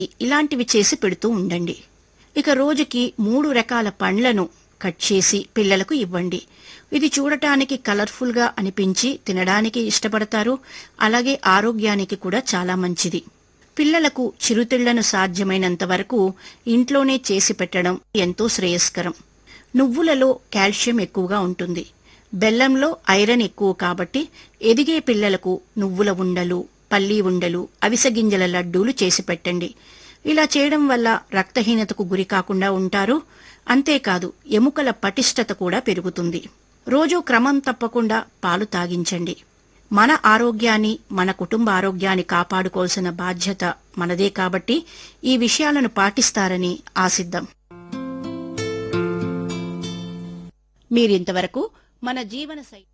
ఇలాంటివి చేసి పెడుతూ ఉండండి ఇక రోజుకి మూడు రకాల పండ్లను కట్ చేసి పిల్లలకు ఇవ్వండి ఇది చూడటానికి కలర్ఫుల్ గా అనిపించి తినడానికి ఇష్టపడతారు అలాగే ఆరోగ్యానికి కూడా చాలా మంచిది పిల్లలకు చిరుతిళ్లను సాధ్యమైనంత వరకు ఇంట్లోనే చేసి పెట్టడం ఎంతో శ్రేయస్కరం నువ్వులలో కాల్షియం ఎక్కువగా ఉంటుంది బెల్లంలో ఐరన్ ఎక్కువ కాబట్టి ఎదిగే పిల్లలకు నువ్వుల ఉండలు పల్లీ ఉండలు అవిసె గింజల లడ్డూలు చేసి పెట్టండి ఇలా చేయడం వల్ల రక్తహీనతకు గురి కాకుండా ఉంటారు అంతేకాదు ఎముకల పటిష్టత కూడా పెరుగుతుంది రోజూ క్రమం తప్పకుండా పాలు తాగించండి మన ఆరోగ్యాన్ని మన కుటుంబ ఆరోగ్యాన్ని కాపాడుకోవాల్సిన బాధ్యత మనదే కాబట్టి ఈ విషయాలను పాటిస్తారని ఆశిద్దాం మీరింతవరకు మన జీవన శైలి